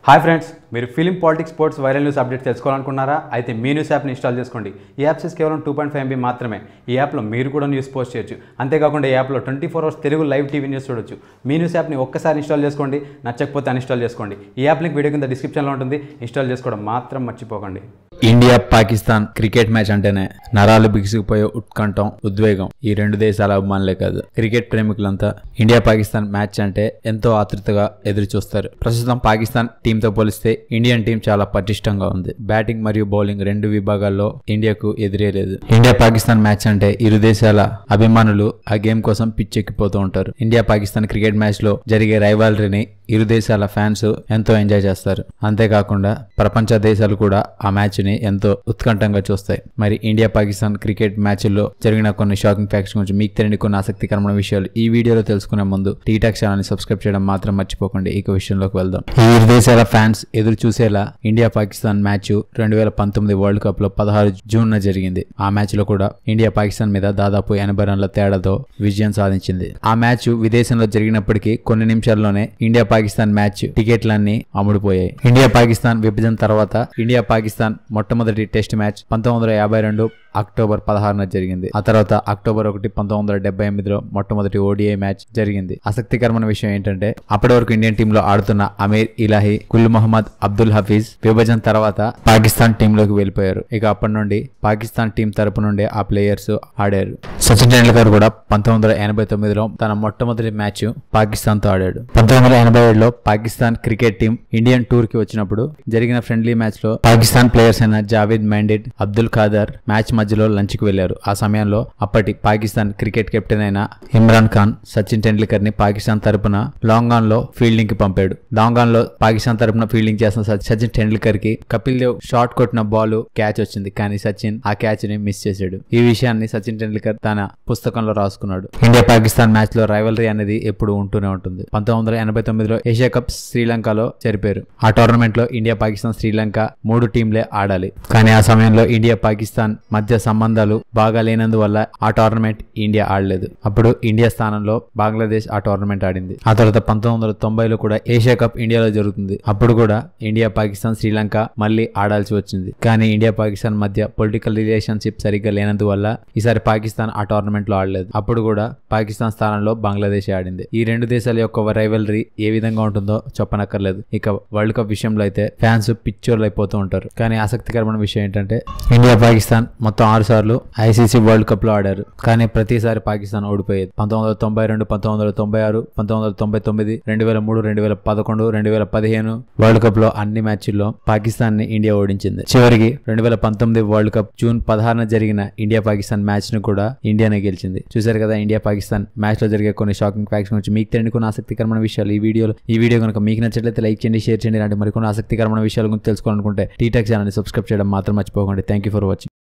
hi friends మీరు film politics sports viral news update తెలుసుకోవాలనుకున్నారా అయితే మీ న్యూస్ యాప్ని ఇన్స్టాల్ చేసుకోండి ఈ యాప్స్ కేవలం టూ పాయింట్ ఫైవ్ ఎంబీ మాత్రమే ఈ యాప్లో మీరు కూడా న్యూస్ పోస్ట్ చేయొచ్చు అంతేకాకుండా ఈ యాప్లో twenty four hours Telugu live TV news చూడొచ్చు మీ న్యూస్ యాప్ని ఒక్కసారి ఇన్స్టాల్ చేసుకోండి నచ్చకపోతే అన్ఇన్స్టాల్ చేసుకోండి ఈ యాప్ లింక్ వీడియో కింద డిస్క్రిప్షన్లో ఉంటుంది ఇన్స్టాల్ చేసుకోవడం మాత్రం మర్చిపోకండి ఇండియా పాకిస్తాన్ క్రికెట్ మ్యాచ్ అంటేనే నరాలు బిగిసిపోయే ఉత్కంఠం ఉద్వేగం ఈ రెండు దేశాల అభిమానులే కాదు క్రికెట్ ప్రేమికులంతా ఇండియా పాకిస్తాన్ మ్యాచ్ అంటే ఎంతో ఆతృతగా ఎదురు చూస్తారు ప్రస్తుతం పాకిస్తాన్ టీమ్ తో పోలిస్తే ఇండియన్ టీం చాలా పటిష్టంగా ఉంది బ్యాటింగ్ మరియు బౌలింగ్ రెండు విభాగాల్లో ఇండియాకు ఎదురేలేదు ఇండియా పాకిస్తాన్ మ్యాచ్ అంటే ఇరు దేశాల అభిమానులు ఆ గేమ్ కోసం పిచ్చెక్కిపోతూ ఉంటారు ఇండియా పాకిస్తాన్ క్రికెట్ మ్యాచ్ లో జరిగే రైవాలరీని ఇరు దేశాల ఫ్యాన్స్ ఎంతో ఎంజాయ్ చేస్తారు అంతేకాకుండా ప్రపంచ దేశాలు కూడా ఆ మ్యాచ్ ని ఎంతో ఉత్కంఠంగా చూస్తాయి మరి ఇండియా పాకిస్తాన్ క్రికెట్ మ్యాచ్ల్లో జరిగిన కొన్ని షాకింగ్ ఫ్యాక్ట్స్ గురించి మీకు తెలియని కొన్ని ఆసక్తికరమైన విషయాలు ఈ వీడియోలో తెలుసుకునే ముందు టీటాక్ ఛానల్ ని సబ్స్క్రైబ్ చేయడం మాత్రం మర్చిపోకండి ఇక విషయంలోకి వెళ్దాం ఈ ఇరు దేశాల ఫ్యాన్స్ ఎదురు చూసేలా ఇండియా పాకిస్తాన్ మ్యాచ్ రెండు వేల పంతొమ్మిది వరల్డ్ కప్ లో పదహారు జూన్ న జరిగింది ఆ మ్యాచ్ లో కూడా ఇండియా పాకిస్తాన్ మీద దాదాపు ఎనభై రన్ల తేడాతో విజయం సాధించింది ఆ మ్యాచ్ విదేశంలో జరిగినప్పటికీ కొన్ని నిమిషాల్లోనే ఇండియా పాకిస్తాన్ మ్యాచ్ టికెట్లన్నీ అమ్ముడుపోయాయి ఇండియా పాకిస్తాన్ విభజన తర్వాత ఇండియా పాకిస్తాన్ మొట్టమొదటి టెస్ట్ మ్యాచ్ పంతొమ్మిది వందల యాభై రెండు అక్టోబర్ పదహారున జరిగింది ఆ తర్వాత అక్టోబర్ ఒకటి పంతొమ్మిది వందల డెబ్బై ఎనిమిదిలో మొట్టమొదటి ఓడిఐ మ్యాచ్ జరిగింది ఆసక్తికరమైన విషయం ఏంటంటే అప్పటి వరకు ఇండియన్ టీంలో ఆడుతున్న అమీర్ ఇలాహి కుల్ మొహమ్మద్ అబ్దుల్ హఫీజ్ విభజన తర్వాత పాకిస్తాన్ టీంలోకి వెళ్ళిపోయారు ఇక అప్పటి నుండి పాకిస్తాన్ టీం తరపు నుండి ఆ ప్లేయర్స్ ఆడారు సచిన్ టెండూల్కర్ కూడా పంతొమ్మిది వందల ఎనభై తొమ్మిదిలో తన మొట్టమొదటి మ్యాచ్ పాకిస్తాన్ తో ఆడాడు పంతొమ్మిది వందల ఎనభై ఏడులో Pakistan cricket team Indian tour కి వచ్చినప్పుడు జరిగిన ఫ్రెండ్లీ మ్యాచ్ లో పాకిస్తాన్ ప్లేయర్స్ అయిన జావేద్ మైండెడ్ అబ్దుల్ ఖాదర్ మ్యాచ్ మధ్యలో లంచ్ కి వెళ్లారు ఆ సమయంలో అప్పటి పాకిస్తాన్ క్రికెట్ కెప్టెన్ అయిన ఇమ్రాన్ ఖాన్ సచిన్ టెండూల్కర్ ని పాకిస్తాన్ తరపున లాంగాన్ లో ఫీల్డింగ్ కి పంపాడు లాంగాన్ లో పాకిస్తాన్ తరపున ఫీల్డింగ్ చేసిన సచ్- సచిన్ టెండూల్కర్ కి కపిల్ దేవ్ షాట్ కొట్టిన బాల్ క్యాచ్ వచ్చింది కానీ సచిన్ ఆ క్యాచ్ ని మిస్ చేశాడు ఈ విషయాన్ని సచిన్ టెండూల్కర్ తన పుస్తకంలో రాసుకున్నాడు ఇండియా పాకిస్తాన్ మ్యాచ్ లో రైవలరీ అనేది ఎప్పుడు ఉంటూనే ఉంటుంది పంతొమ్మిది వందల ఎనభై తొమ్మిదిలో ఏషియా కప్ శ్రీలంకలో జరిపారు ఆ టోర్నమెంట్ లో ఇండియా పాకిస్తాన్ శ్రీలంక మూడు టీంలే ఆడాలి కానీ ఆ సమయంలో ఇండియా పాకిస్తాన్ మధ్య సంబంధాలు బాగా లేనందువల్ల ఆ టోర్నమెంట్ ఇండియా ఆడలేదు అప్పుడు ఇండియా స్థానంలో బంగ్లాదేశ్ ఆ టోర్నమెంట్ ఆడింది ఆ తర్వాత పంతొమ్మిది వందల తొంభైలో కూడా ఏషియా కప్ ఇండియాలో జరుగుతుంది అప్పుడు కూడా ఇండియా పాకిస్తాన్ శ్రీలంక మళ్ళీ ఆడాల్సి వచ్చింది కానీ ఇండియా పాకిస్తాన్ మధ్య పొలిటికల్ రిలేషన్షిప్ సరిగ్గా లేనందువల్ల ఈసారి పాకిస్తాన్ ఆ టోర్నమెంట్ లో ఆడలేదు అప్పుడు కూడా పాకిస్తాన్ స్థానంలో బంగ్లాదేశ్ ఆడింది ఈ రెండు దేశాల యొక్క రైవలరీ ఏ విధంగా ఉంటుందో చెప్పనక్కర్లేదు ఇక వరల్డ్ కప్ విషయంలో అయితే ఫ్యాన్స్ పిచ్చోర్లు అయిపోతూ ఉంటారు కానీ ఆసక్తికరమైన విషయం ఏంటంటే ఇండియా పాకిస్తాన్ మొత్తం ఆరు సార్లు ఐసీసీ వరల్డ్ కప్ లో ఆడారు కానీ ప్రతిసారి పాకిస్తాన్ ఓడిపోయేది పంతొమ్మిది వందల తొంభై రెండు పంతొమ్మిది వందల తొంభై ఆరు పంతొమ్మిది వందల తొంభై తొమ్మిది రెండు వేల మూడు రెండు వేల పదకొండు రెండు వేల పదిహేను వరల్డ్ కప్ లో అన్ని మ్యాచ్ల్లో పాకిస్తాన్ ని ఇండియా ఓడించింది చివరికి రెండు వేల పంతొమ్మిది వరల్డ్ కప్ జూన్ పదహారున జరిగిన ఇండియా పాకిస్తాన్ మ్యాచ్ ను కూడా ఇండియానే గెలిచింది చూశారు కదా ఇండియా పాకిస్తాన్ మ్యాచ్ లో జరిగే కొన్ని షాకింగ్ ఫ్యాక్ట్స్ గురించి మీకు తెలియని కొన్ని ఆసక్తికరమైన విషయాలు ఈ వీడియోలో ఈ వీడియో కనుక మీకు నచ్చట్లయితే లైక్ చేయండి షేర్ చేయండి ఇలాంటి మరికొన్ని ఆసక్తికరమైన విషయాల గురించి తెలుసుకోవాలనుకుంటే టీటెక్ ఛానల్ సబ్స్క్రైబ్ చేయడం మాత్రం మర్చిపోకండి థ్యాంక్ యూ ఫర్ వాచింగ్